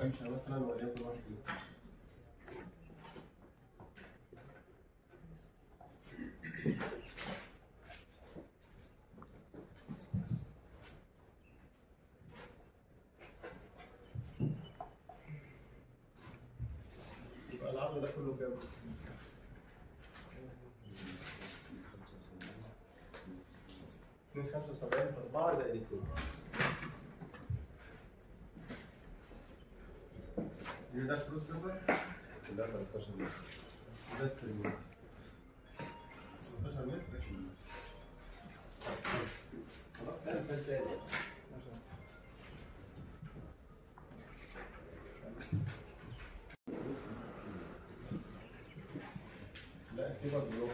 ممشى مثلا وليكن واحد متر يبقى العرض ده كله كام؟ اتنين خمسة وسبعين في أربعة زائد اتنين دي ده فلوس نمبر لا 13 متر ده ستريم 13 متر خلاص ده الفاز تاني لا في برضه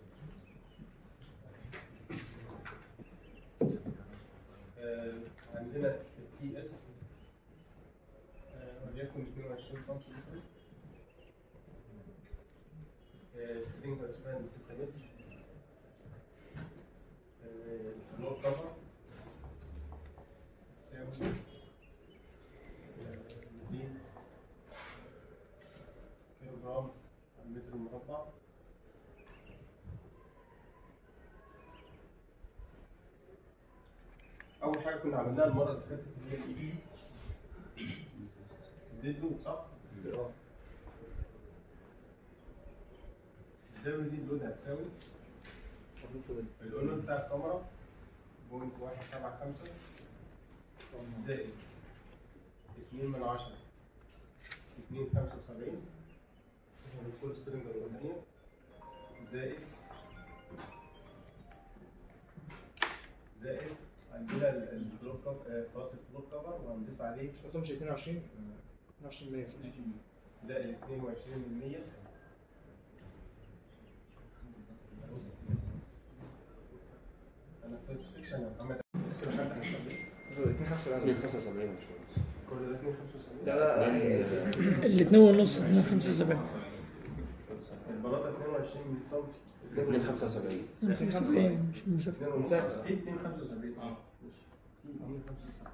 آه، عندنا التي اس وليكن 22 سم مثلا سترينج اسبان 6 متر فلور كفر يساوي آه، 200 كيلو جرام على المتر المربع أول حاجة كنا عملناها المرة اللي فاتت اللي هي الإي دي اللود صح؟ اه الدوري دي اللود هتساوي الأولو بتاع الكاميرا بوينت واحد سبعة خمسة زائد اتنين من عشرة اتنين خمسة وسبعين صفر الكول سترينج الأولانية زائد زائد عندنا ال- الفلور كفر خلاص الفلور كفر وهنضيف عليه قلتهم مش 22 22 100 زائد 22 من 100 انا في السكشن يا محمد السكشن خدت على الشباب. 275 كل ده 275 لا لا الاثنين ونص 275 البلاطه 22 سم 275 275 مش مسافة 2 ونص في 275 اه ماشي في 275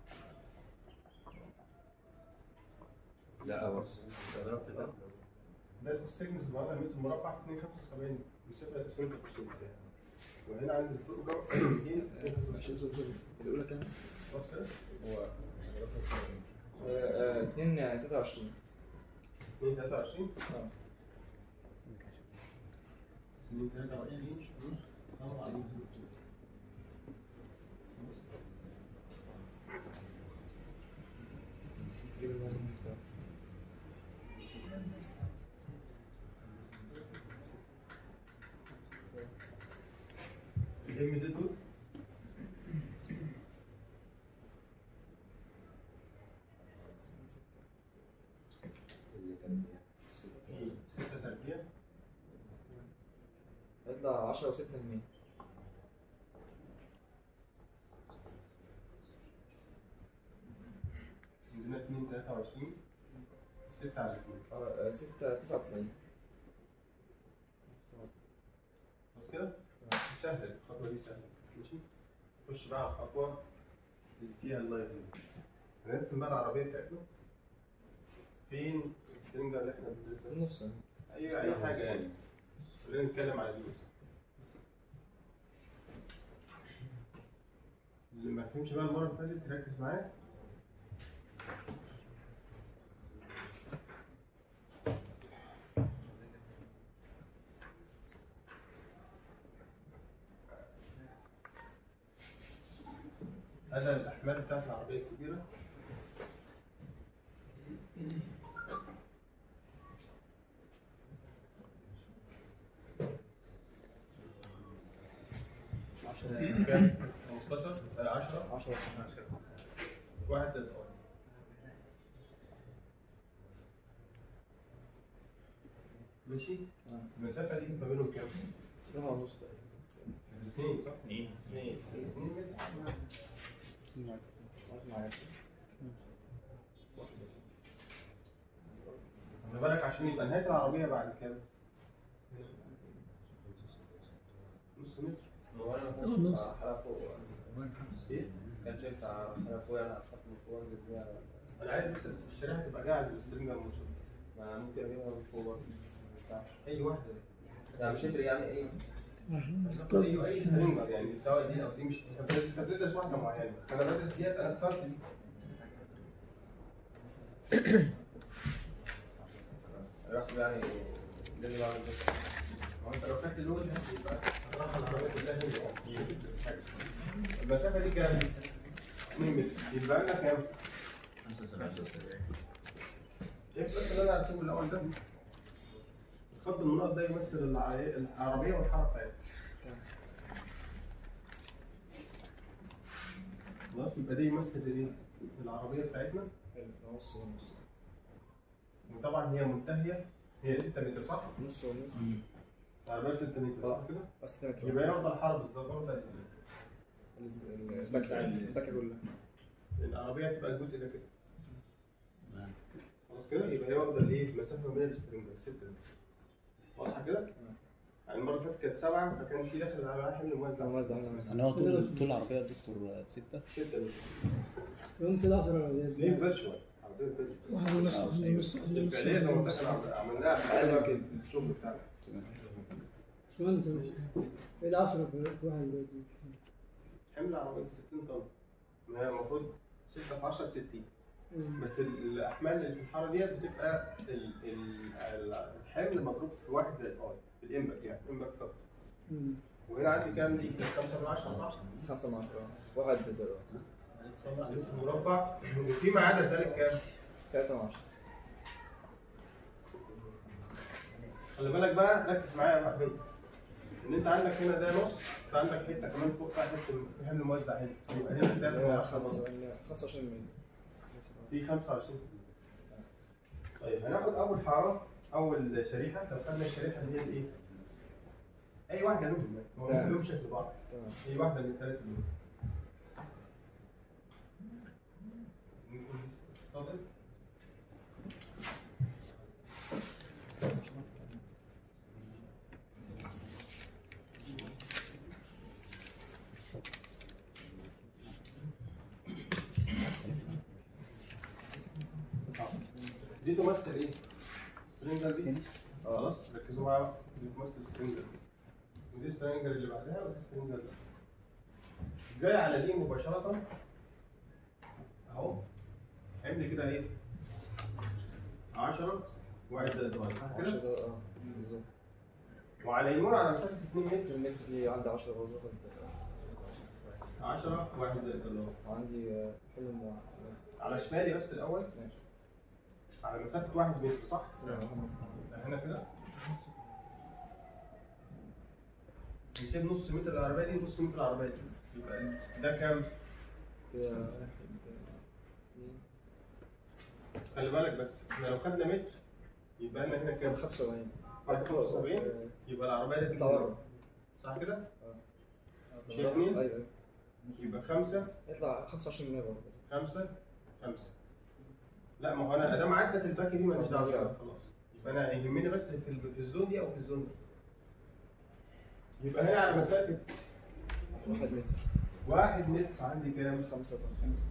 لا أول ضربت ده ده السيجنس النهارده المتر مربع 275 مسافه سنتر كوسين وهنا عند الفوق جو 200 الاولى كام؟ خلاص كده هو 2 23 2 23 اه سنين 23 خلاص. الام دي دول في 6 تربيع هيطلع 10 و6 من عندنا 2 23 6 على 2 100 6 99 خلاص كده؟ سهلة الخطوة دي سهلة ماشي؟ نخش بقى على الخطوة اللي فيها اللايف هنرسم بقى العربية بتاعتنا فين السرنجة اللي احنا بندرسها؟ النص أي أي حاجة يعني خلينا نتكلم على دي مثلا اللي ما فهمش بقى المرة اللي فاتت ركز معايا هذا الأحمال بتاعت العربية الكبيرة كام؟ 15 آه، 10 10 واحد زائد واحد ماشي؟ آه. المسافة دي ما بينهم كام؟ راح ونص تقريبا اثنين صح؟ اثنين اثنين اثنين معايا خلي بالك عشان يبقى نهاية العربية بعد كام؟ نص متر هو انا اه، نص. حلقة فوق ايه؟ كان شايف حلقة فوق يعني خط من فوق انزل بيها انا عايز بس الشريحه تبقى جاهزه للسترنج الموصول ما ممكن اجيبها من فوق برضه اي واحده يعني مش هتفرق يعني ايه اصطاد اي اي سترنجر يعني سواء دي او دي مش انت بتدرس واحده معينه انا بدرس ديت انا اخترت دي الرقم يعني لازم اعمل كده هو انت لو خدت اللون ده يبقى هتروح العربيه كلها هنا المسافه دي كام؟ 2 متر يبقى لنا كام؟ 75 شايف بس اللي انا هرسمه الاول ده الخط النقط ده يمثل العربيه العربيه والحركه بتاعتها خلاص يبقى ده يمثل الايه؟ العربيه بتاعتنا نص ونص وطبعا هي منتهيه هي 6 متر صح؟ نص ونص العربيه 6 متر صح كده؟ بس تمام يبقى هي واخده الحرب بالظبط واخده الباكية الباكية كلها العربيه هتبقى الجزء ده كده خلاص كده يبقى هي واخده الايه؟ المسافه ما بين السترنج الستة دي واضحه كده؟ يعني المره اللي فاتت كانت سبعه فكان في داخل على حمل موزع موزع هنا يعني هو طول طول العربية يا دكتور ستة 6 متر يوم 11 دي فيرتشوال عربيه فيرتشوال واحد ونص واحد ونص واحد ونص الفعليه زي ما قلت لك عم- عملناها أيوة في كده. الشغل بتاعنا باشمهندس ايه ال 10 في واحد زي دي؟ حمل العربيه 60 طن ما هي المفروض 6 في 10 ب 60 مم. بس ال- الاحمال اللي في الحاره ديت بتبقى ال- ال- الحمل مضروب في واحد زي الاي في الامباكت يعني امباكت فقط مم. وهنا عندي كام دي؟ 5 من 10 صح؟ خمسة من عشرة واحد زائد واحد مربع وفي ما عدا ذلك كام؟ ثلاثة من عشرة خلي بالك بقى ركز معايا بقى هنا ان انت عندك هنا ده نص انت عندك حته كمان فوق فيها حته في حمل موزع هنا يبقى هنا ده اللي هو خمسة خمسة وعشرين مللي في 25 طيب هناخد اول حاره اول شريحه لو خدنا الشريحه اللي هي الايه؟ اي واحده منهم هو تمام. كلهم شكل بعض تمام اي واحده من الثلاثه دول اتفضل دي تمثل ايه؟ سترينجر دي خلاص ركزوا معايا دي تمثل سترينجر ودي سترينجر اللي بعدها ودي سترينجر اللي جاي على دي مباشرة اهو حمل كده ايه؟ 10 واحد زائد واحد صح عشرة كده؟ زائد اه بالظبط وعلى يمين على مسافة 2 متر المتر دي عندي عشرة برضه كنت 10 واحد زائد الله وعندي آه، حلم واحد على شمالي بس الأول ماشي على مسافة 1 متر صح؟ تمام هنا كده نسيب نص متر العربية دي ونص متر العربية دي يبقى ده كام؟ كده واحد، اتنين، خلي بالك بس احنا لو خدنا متر يبقى لنا هنا كام؟ خمسة وسبعين واحد 75 يبقى العربية دي يطلع بره صح كده؟ شيء بالظبط. اتنين؟ ايوه ايوه يبقى خمسة يطلع 25 مللي برضه خمسة خمسة لا ما هو انا ادام عدت الباكي دي ماليش دعوه بيها خلاص يبقى انا يهمني بس في ال- في الزون دي او في الزون دي يبقى هنا على مسافه واحد متر واحد متر عندي كام؟ خمسة طن خمسة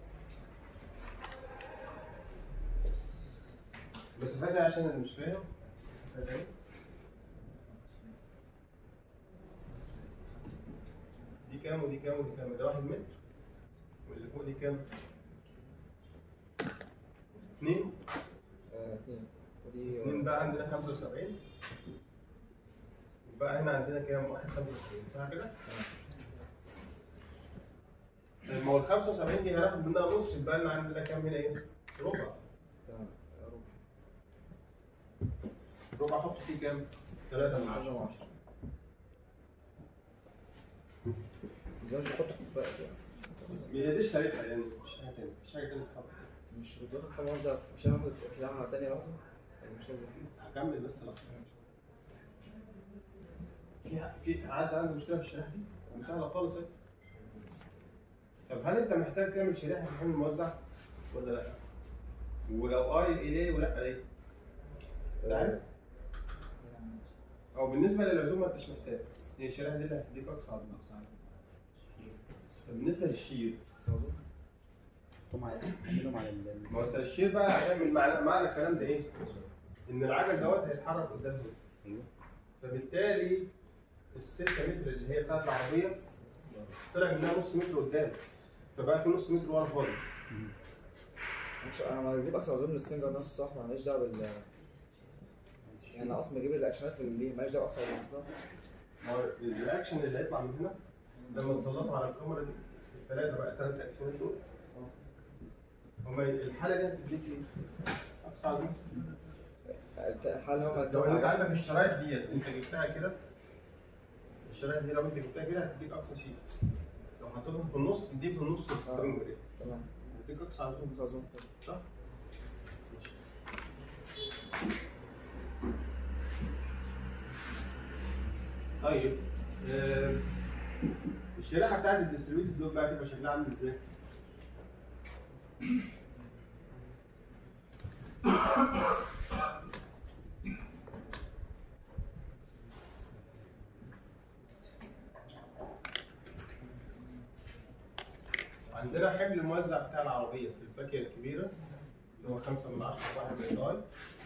بس فاكر عشان انا مش فاهم فاهم؟ دي كام ودي كام ودي كام ده واحد متر واللي فوق دي كام؟ اثنين آه، اتنين ودي اثنين بقى عندنا 75 وبقى هنا عندنا كام؟ واحد 75 صح كده؟ طيب ما هو ال 75 دي هناخد منها نص يبقى لنا عندنا كام هنا ايه؟ ربع تمام ربع ربع احط فيه كام؟ 3 من 10 عشرة وعشرة ده مش بحطه في بقى هي دي اشتريتها يعني مش حاجه تانية مش حاجه تانية تتحط مش بتاخد حاجة موزع مش هاخد شريحة تانية واحدة يعني مش لازم هكمل بس خلاص في في حد عنده مشكله في الشريحه دي؟ سهله خالص اهي طب هل انت محتاج تعمل شريحه في الحمل الموزع ولا لا؟ ولو اي ليه ولا ليه؟ انت عارف؟ او بالنسبه للعزوم ما انتش محتاج هي الشريحه دي اللي هتديك اقصى عظمه طب بالنسبه للشير حطهم على اعملهم على ال- ما هو التأشير بقى هيعمل معنى معنى الكلام ده ايه؟ ان العجل دوت هيتحرك قدام هنا ايوه فبالتالي الستة متر اللي هي بتاعت العربية طلع منها نص متر قدام فبقى في نص متر ورا فاضي مش انا ما بجيب اكتر اظن السكينجر نفسه صح ماليش دعوه بال يعني انا اصلا بجيب الاكشنات اللي ماليش دعوه اكتر بال- ما هو الرياكشن اللي هيطلع من هنا لما تسلطوا على الكاميرا دي الثلاثة بقى الثلاث رياكشنات دول هما الحالة دي هتديك ايه؟ أقصى عظيم هل هم لو انت عندك الشرايط ديت انت جبتها كده الشرايط دي لو انت جبتها كده هتديك اقصى شيء لو حطيتهم في النص دي في النص السترنج دي تمام هتديك اقصى عظيم مش اظن صح؟ طيب آم، الشريحه بتاعت الديستريبيوتد دول بقى تبقى شكلها عامل ازاي؟ عندنا حمل موزع بتاع العربية في الفاكهة الكبيرة اللي هو خمسة من عشرة واحد زي اي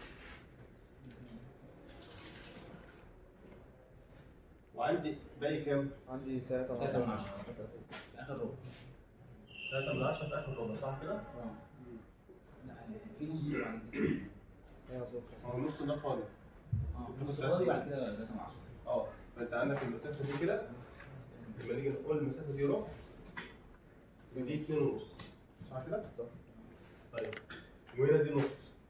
وعندي باقي كام؟ عندي ثلاثة تلاتة من عشرة. اخر ربع ثلاثة من عشرة في آخر ربع صح كده؟ اه لا في نص بعد كده ايوه مظبوط هو النص ده فاضي اه في نص فاضي بعد كده تلاتة من عشرة اه فأنت عندك المسافة دي كده لما نيجي نقول المسافة دي ربع دي اتنين ونص صح كده؟ صح. طيب وهنا دي نص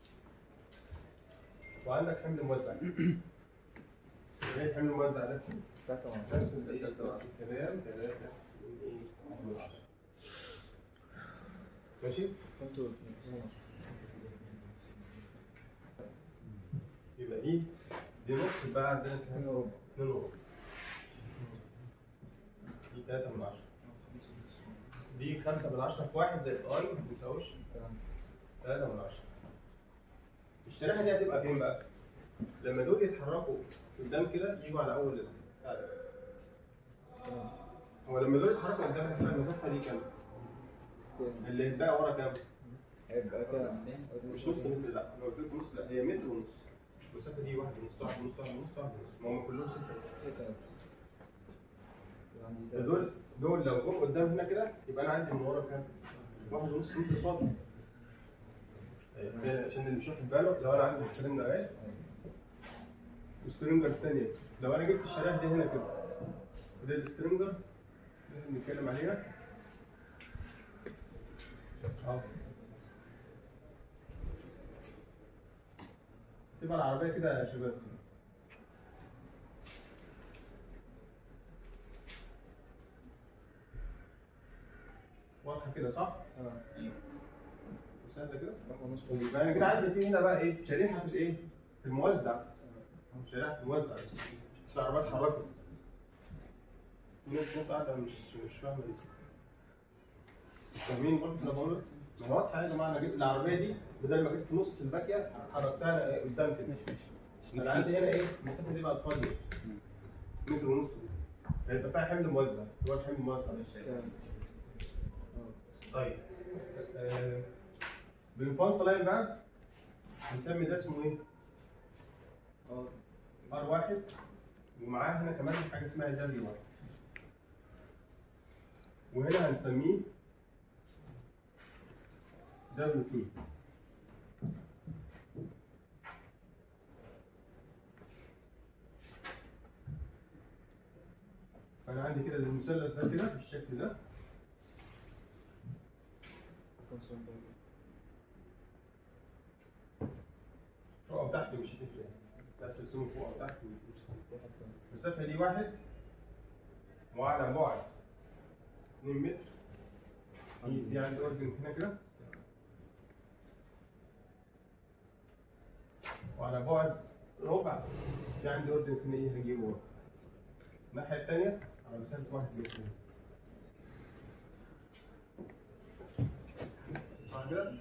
وعندك حمل موزع ايه الحمل الموزع ده؟ ثلاثة مع نفس الكلام ثلاثة من عشرة. ماشي؟ كنتوا اتنين ونص يبقى دي دي نص يبقى عندنا اتنين كام؟ وربع اتنين وربع دي تلاتة من عشرة دي خمسة من عشرة في واحد زائد اي ما بيساويش تمام تلاتة من عشرة الشريحة دي هتبقى فين بقى؟ لما دول يتحركوا قدام كده يجوا على أول بتاع ده. تمام هو لما دول يتحركوا قدام هتبقى المسافة دي كام؟ تمام. اللي هتبقى ورا كام؟ هيبقى كام؟ مش نص متر لا لو قلت لك نص لا هي متر ونص المسافة دي واحد ونص واحد ونص واحد ونص واحد ونص ما هم كلهم ستة ستة متر. عندي ثلاثة. دول دول لو جم قدام هنا كده يبقى انا عندي من ورا كام؟ واحد ونص متر فاضي طيب، ده عشان اللي مش واخد باله لو انا عندي سترينجر اهي وسترينجر الثانية لو انا جبت الشريحة دي هنا كده وده السترينجر اللي بنتكلم عليها اهو تبقى العربية كده يا شباب واضحة كده صح؟ تمام سهلة كده؟ واحد ونص يبقى انا كده عندي في هنا بقى ايه؟ شريحة في الايه؟ في الموزع شريحة في الموزع مش العربيات اتحركت في ناس ناس قاعدة مش مش فاهمة دي مش فاهمين برضه اللي بقوله؟ ما هو واضحة يا جماعة انا جبت العربية دي بدل ما جبت في نص الباكية حركتها إيه؟ قدام كده انا عندي هنا ايه؟ المسافة دي بقت فاضية متر ونص دي هيبقى فيها حمل موزع هو الحمل الموزع تمام طيب آه، بالفانس لاين بقى هنسمي ده اسمه ايه؟ اه ار واحد ومعاه هنا كمان حاجه اسمها دبليو واحد وهنا هنسميه دبليو 2 فانا عندي كده المثلث ده كده بالشكل ده خمسة ونص. فوق او تحت مش هتفرق بس ترسمه فوق او تحت مش هتفرق. واحد تمام. المسافة دي واحد وعلى بعد 2 متر دي دي عندي اوردن هنا كده وعلى بعد ربع في عندي اوردن هنا ايه هجيبه ورا الناحية التانية على مسافة واحد متر صح كده؟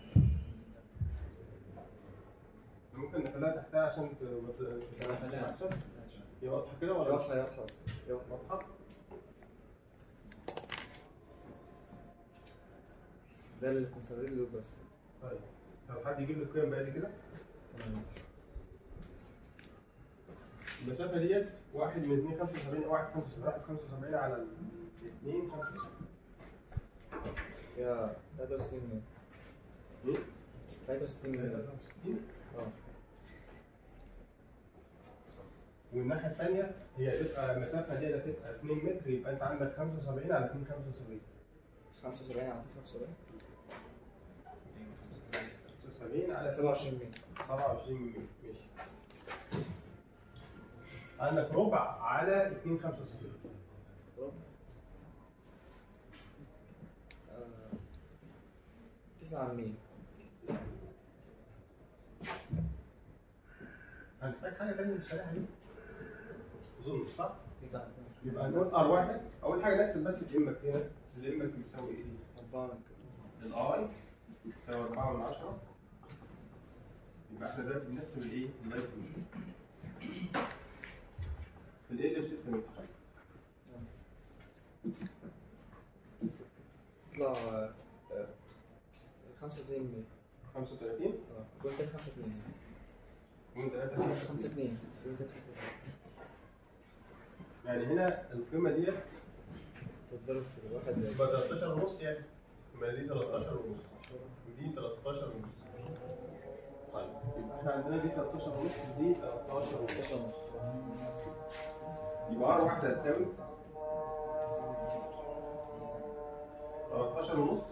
ممكن نخليها تحتها عشان ت- ما ت- تبقى أحسن. هي واضحة كده ولا مش واضحة واضحة واضحة واضحة؟ ده الكونفدرالي لوب بس طيب طب حد يجيب لي القيم بقى دي كده تمام المسافه ديت 1 من 2 75 1 75 1 75 على ال 2 75 يا 63 ميل مين؟ 63 ميل 63 اه والناحيه الثانيه هي تبقى المسافه دي هتبقى 2 متر يبقى انت عندك 75 على 2 75 75 على 75 75 على 27 ميل 27 متر ماشي عندك ربع على 2 75 آه، 9 ميل هنحتاج حاجه ثانيه للشريحه دي اظن صح؟ في تحت. يبقى نقول ار واحد اول حاجه نحسب بس الامك هنا الامك يساوي ايه دي؟ 4 الاي يساوي 4 من 10 يبقى احنا دلوقتي بنحسب الايه؟ اللايف الايه اللي ب 6 متر يطلع آه، آه، 35 ميل 35 اه قلت 35 ميل ومن 3 5 2 قلت 5 يعني هنا القيمه ديت تتضرب في الواحد زي تبقى 13 ونص يعني ما دي 13 ونص ودي 13 ونص طيب يبقى احنا عندنا دي 13 ونص ودي 13 ونص 16 ونص يبقى ار واحده هتساوي 13 ونص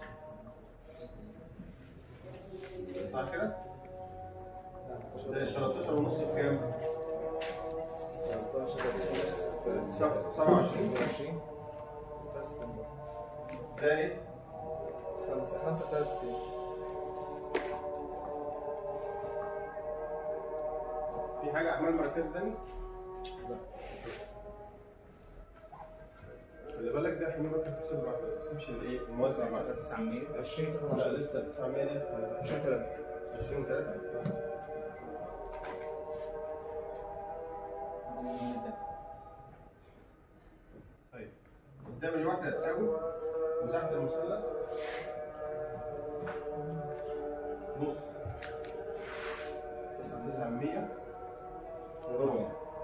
صح كده؟ ده 13 ونص بكام؟ 27 زائد في حاجة أعمال مركز تاني؟ خلي بالك ده احنا مركز تحسب لوحده ما تحسبش الايه الموزع بعد 9 ميل 20 لا 12 لسه 900 دي 20 3 20 3 طيب قدام الواحدة هتساوي مساحة المثلث نص 900 وربع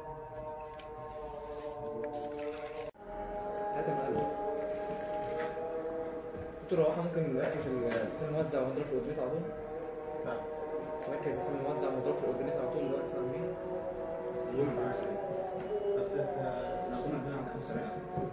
هات المقلب قلت له احنا ممكن نركز ال- الموزع ونضرب في الاوردينيت على طول نعم نركز احنا الموزع ونضرب في الاوردينيت على طول اللي هو 9 ميل ينفع بس احنا احنا قلنا الدنيا عند 75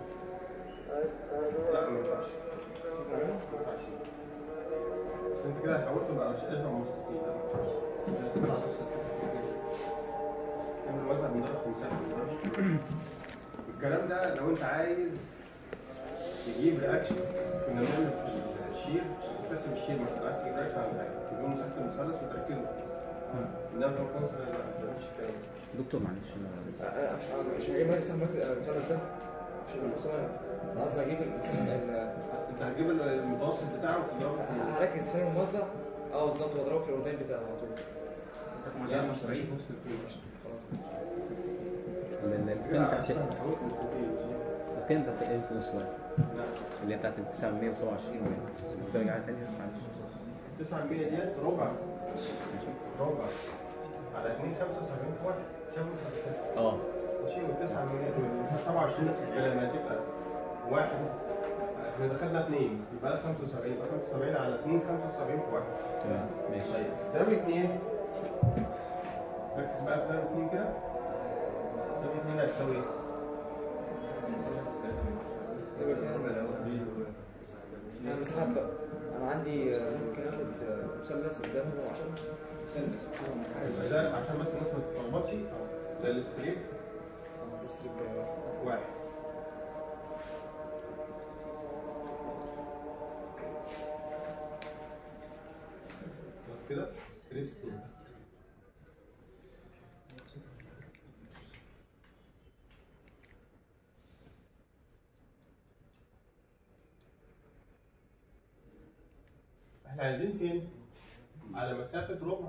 لا ما ينفعش ما ينفعش بس انت كده حاولت بقى شبه مستطيل لا ما ينفعش ده كده على نفسك اعمل الوزع بنضرب في مساحة ما بنضربش. الكلام ده لو انت عايز تجيب رياكشن كنا بنعمل في الشير تكتسب الشير مثلا عايز تجيب رياكشن عند حاجه تجيب مساحة المثلث وتركزه انما في الكونسل لا ما بتعملش الكلام ده دكتور معلش انا أه، أه، مش مش هجيب لك سهم المثلث ده مش المثلث انا قصدي اجيب ال- ال- انت هتجيب المتوسط بتاعه وتضربه في هركز حالي الموزع اه بالظبط واضربه في الاوردينيت بتاعه على طول لا كانت مش 70 نص الفلوس الفين كده بتاعت عشان حاولت مستطيل الفين بتاعت ايه في وصلها لا اللي هي بتاعت ال 927 ترجع تاني بس معلش 900 ديت ربع ماشي ربع على 2 75 في واحد شافوا خمسة. اه ماشي وال 900 27 نفس الكلام هتبقى واحد احنا دخلنا اثنين يبقى 75 يبقى 75 على 2 75 في واحد تمام ماشي طيب ده اثنين ركز بقى في ده اثنين كده ده اثنين هتساوي ايه؟ انا مساحات بقى انا عندي آه، ممكن اخد آه، مثلث قدامه 10 يبقى ده عشان بس الناس ما تتلخبطش ده الستريب واحد بس كده ستريب ستريب احنا عايزين فين؟ على مسافة ربع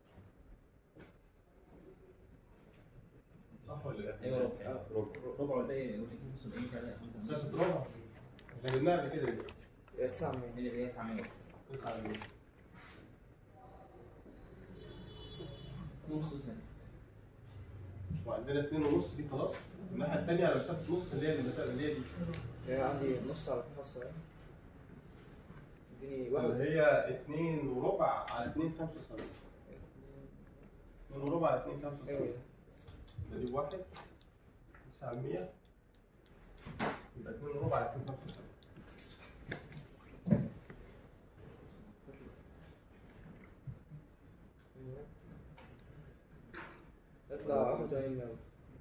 صح ولا لا؟ ايوه ربع ربع والباقي 70 مسافة ربع احنا جبناها قبل كده ليه؟ 900 اللي هي 900 تسعة مية نص سنة وعندنا اتنين ونص دي خلاص الناحية التانية على مسافة نص اللي هي المسافة اللي هي دي هي عندي نص على خمسة اديني واحد اللي هي اتنين وربع على اتنين خمسة وسبعين اتنين وربع على اتنين خمسة وسبعين ايوه نجيب واحد تسعة مية يبقى اتنين وربع على اتنين خمسة وسبعين يطلع 81 مية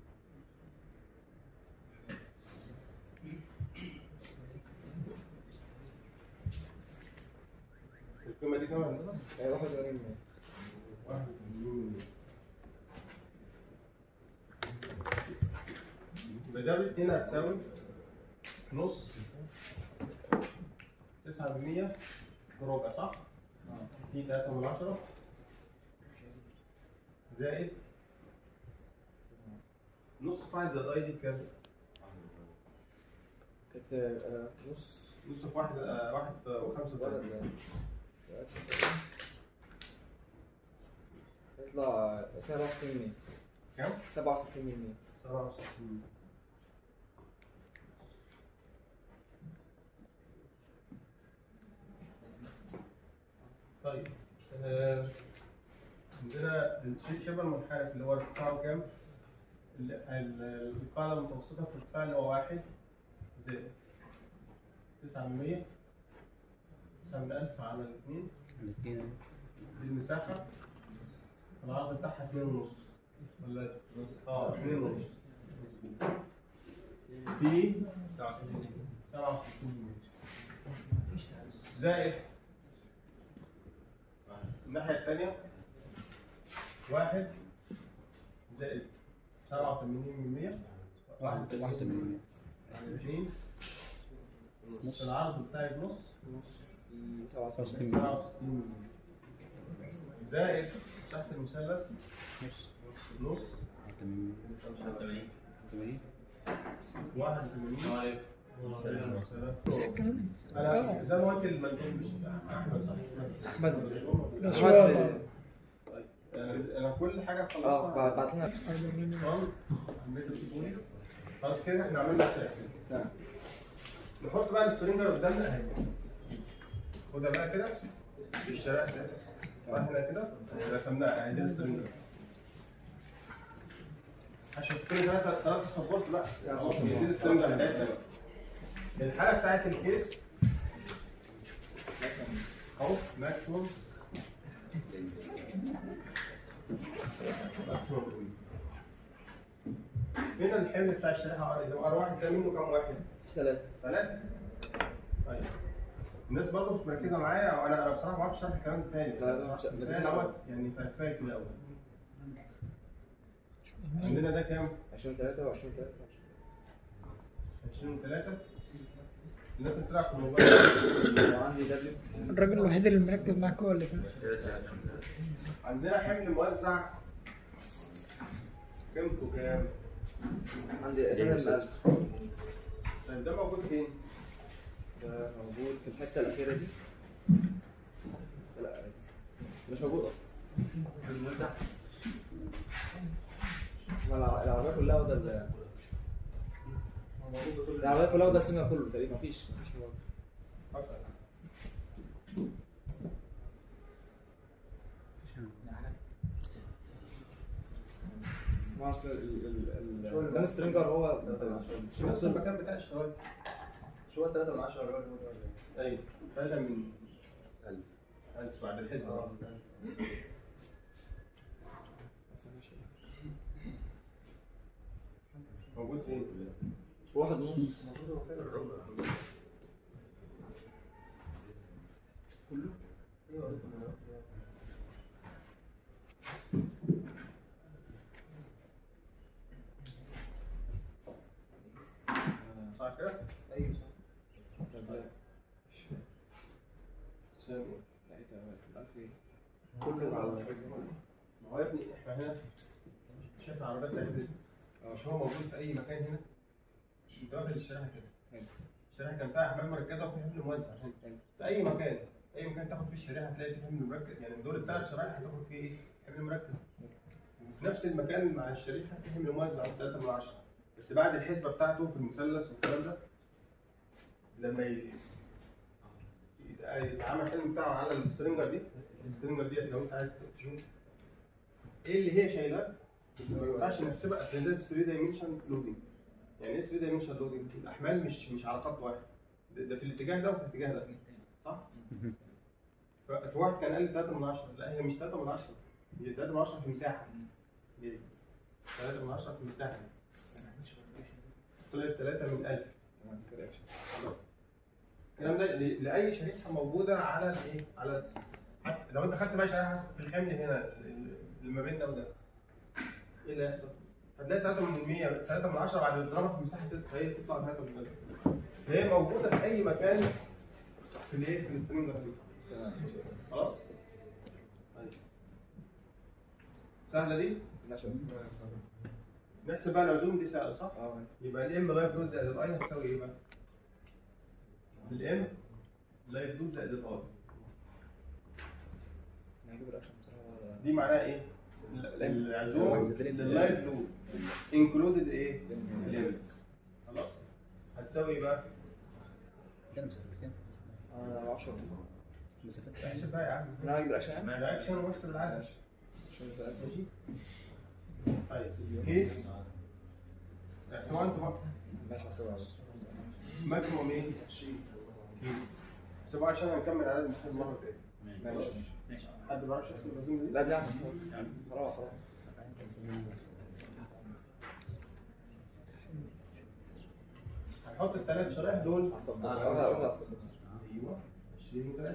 القيمة دي كام عندنا؟ هي 81 مية واحد مليون يبقى ده الاتنين هتساوي نص تسعة بالمية بربع صح؟ دي تلاتة من عشرة زائد نص قاعدة زائد اي دي بكام؟ كانت آه، نص نص في واحد آه، واحد آه، وخمسة ولد وتلاتين. يطلع 67 مية كام؟ 67 مية سبعة وستين طيب آه، عندنا الشيء شبه المنحرف اللي هو ارتفاعه كام؟ ال- ال- القاعدة المتوسطة في الارتفاع اللي هو واحد زائد تسعة من مية تسعة من ألف على الاثنين الاثنين دي المساحة العرض بتاعها اتنين ونص ولا اه اتنين ونص في سبعة وستين زائد الناحية التانية واحد زائد سبعة وثمانين من مية واحد واحد من اثنين العرض بتاعي بنص نص في 67 67 سبعة وستين من مية زائد تحت المثلث نص نص تمانين تمانين واحد وثمانين سكن انا زي ما قلت المندوب مش احمد صح احمد بس أحمد هو في- طيب انا أنا كل حاجه اه خلصتها بعت لنا تمام عملت التليفوني. خلاص كده احنا عملنا الشركه نعم. نحط بقى السبرينجر قدامنا اهي خدها بقى كده في الشارع ده واحنا كده رسمناها اهي دي السبرينجر عشان كل ثلاثة ثلاثة سبورت بقى اهو دي السبرينجر بتاعتنا بقى. الحالة بتاعت الكيس اهو ماكسيموم ماكسيموم هنا الحمل بتاع الشريحة اللي هو ار واحد ده منه كام واحد؟ ثلاثة ثلاثة؟ طيب الناس برضه مش مركزة معايا وانا انا بصراحة ما اعرفش اشرح الكلام ده تاني لا، لا، مش- بس مركزين أنا معاك. دوت يعني كفاية كده قوي عندنا ده كام؟ 20 3 و20 3 20 3 الناس اللي بتلعب في الموبايل وعندي دبليو الراجل الوحيد اللي مركز معاك هو اللي كان عندنا حمل موزع قيمته كام؟ عندي ادرينال 1000 طيب ده موجود فين؟ ده موجود في الحتة الأخيرة دي لا مش موجود أصلا ما الع- العربية كلها واخدة ال- العربية كلها واخدة السيجنال كله تقريبا مفيش مفيش موزع ما اصل ال ال ال ده السترينجر هو شو نفس المكان بتاع الشرايط شو هو 3 من 10 ولا ولا ايوه 3 من ألف. 1000 بعد الحسبة موجود فين؟ واحد ونص صح كده؟ ايوه صح سامي كله على ما هو يا ابني احنا هنا شايف العربيات بتاعتنا مش هو موجود في اي مكان هنا انت واخد الشارع كده حلو. الشارع كان فيها احمال مركزه وفي حمل موزع هنا حلو. في اي مكان اي مكان تاخد فيه الشريحه هتلاقي فيه حمل مركب يعني من دول الثلاث شرايح هتاخد فيه ايه؟ حمل مركب وفي نفس المكان مع الشريحه في حمل موزع 3 من 10 بس بعد الحسبه بتاعته في المثلث والكلام ده لما ي- يبقى يتعمل الحلم بتاعه على السترنجر دي السترنجر ديت لو انت عايز تشوف ايه اللي هي شايلاه ما ينفعش نحسبها اصل ده 3 دايمنشن لودنج يعني ايه 3 دايمنشن لودنج؟ الاحمال مش مش على خط واحد ده, ده في الاتجاه ده وفي الاتجاه ده صح؟ ف- في واحد كان قال لي 3 من 10 لا هي مش 3 من 10 هي 3 من 10 في مساحه هي 3 من 10 في مساحه طلعت 3 من 1000 تمام كده اكشن خلاص الكلام ده ل- لاي شريحه موجوده على الايه على حتى لو انت خدت بقى شريحه في الحمل هنا ال- اللي ما بين ده وده ايه اللي هيحصل؟ هتلاقي 3 من 100 3 من 10 بعد اضربها في مساحه فهي تطلع 3 من 1000 هي موجوده في اي مكان في الايه في السترينجر دي تمام خلاص؟ طيب. سهله دي؟ نشر نحسب بقى العزوم دي سهله صح؟ اه يبقى الام لايف لود زائد الاي هتساوي ايه بقى؟ الام لايف لود زائد الاي انا هجيب الاكشن بصراحه دي معناها ايه؟ ال- العزوم لللايف لود انكلودد ايه؟ الام خلاص؟ هتساوي ايه بقى؟ كام مسافة كام؟ انا ما اعرفش مسافة احسب بقى يا عم انا هجيب الاكشن يعني رياكشن واحسب العدد عشان يبقى ماشي؟ طيب كيس احسبوا انتوا بقى ماشي هسوي ماكسيموم ايه؟ 20 كيس احسبوا عشان هنكمل عدد المسافات المره الجايه ماشي ماشي حد ما بيعرفش يحسب العزوم دي؟ لا بنعمل خلاص خلاص هنحط الثلاث شرايح دول هصبر انا هقول هصبر ايوه 20 و3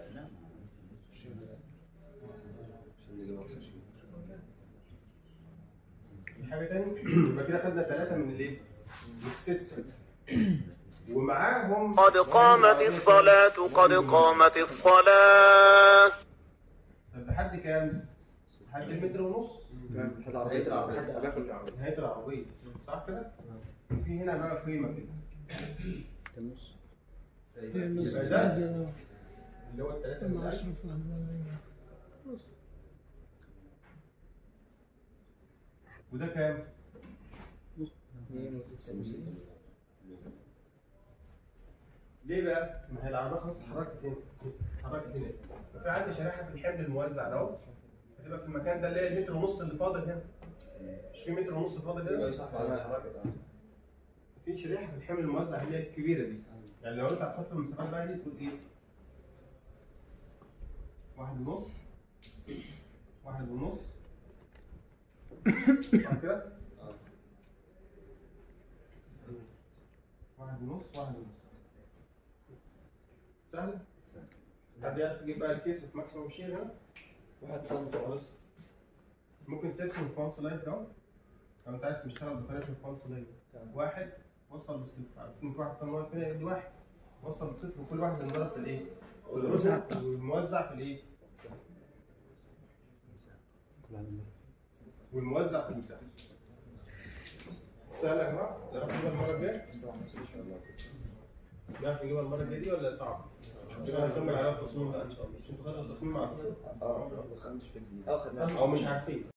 في حاجه تاني يبقى كده خدنا ثلاثه من الايه؟ من الست ومعاهم قد قامت الصلاة قد قامت الصلاة طب لحد كام؟ لحد المتر ونص تمام لحد العربية نهاية العربية. لحد باكل العربية نهايه العربيه صح كده؟ وفي هنا بقى قيمه كده كام نص؟ النص يبقى في ده واحد زائد اللي هو الثلاثه أربعة. من مع الألف. عشرة في واحد زائد نص وده كام؟ ليه بقى؟ ما هي العربيه خلاص اتحركت هنا اتحركت هنا ففي عندي شريحه في الحمل الموزع دوت هتبقى في المكان ده اللي هي المتر ونص اللي فاضل هنا مش في متر ونص فاضل ايوه هنا؟ صح بعد حركت اه في شريحه في الحمل الموزع اللي هي الكبيره دي يعني لو انت هتحط المسافات بقى دي تقول ايه؟ واحد ونص واحد ونص صح كده؟ واحد ونص واحد ونص سهل؟ حد يعرف يجيب بقى الكيس في ماكسيموم شير هنا؟ واحد طن خلاص ممكن ترسم الفونت لايت ده لو انت عايز تشتغل بطريقه الفونت لايت تمام. واحد وصل بالصفر على سن واحد طن واحد هنا يدي واحد وصل بالصفر وكل واحد انضرب في الايه؟ والموزع في الايه؟ والموزع في المساحه سهل يا جماعه؟ نعرف نجيبها المره الجايه؟ نعرف نجيبها المره الجايه دي ولا صعب؟ كده هنكمل على التصميم بقى ان شاء الله مش انتوا خدتوا التصميم مع الصفر؟ اه بس انا مش فاكر اه خدناها او مش عارفين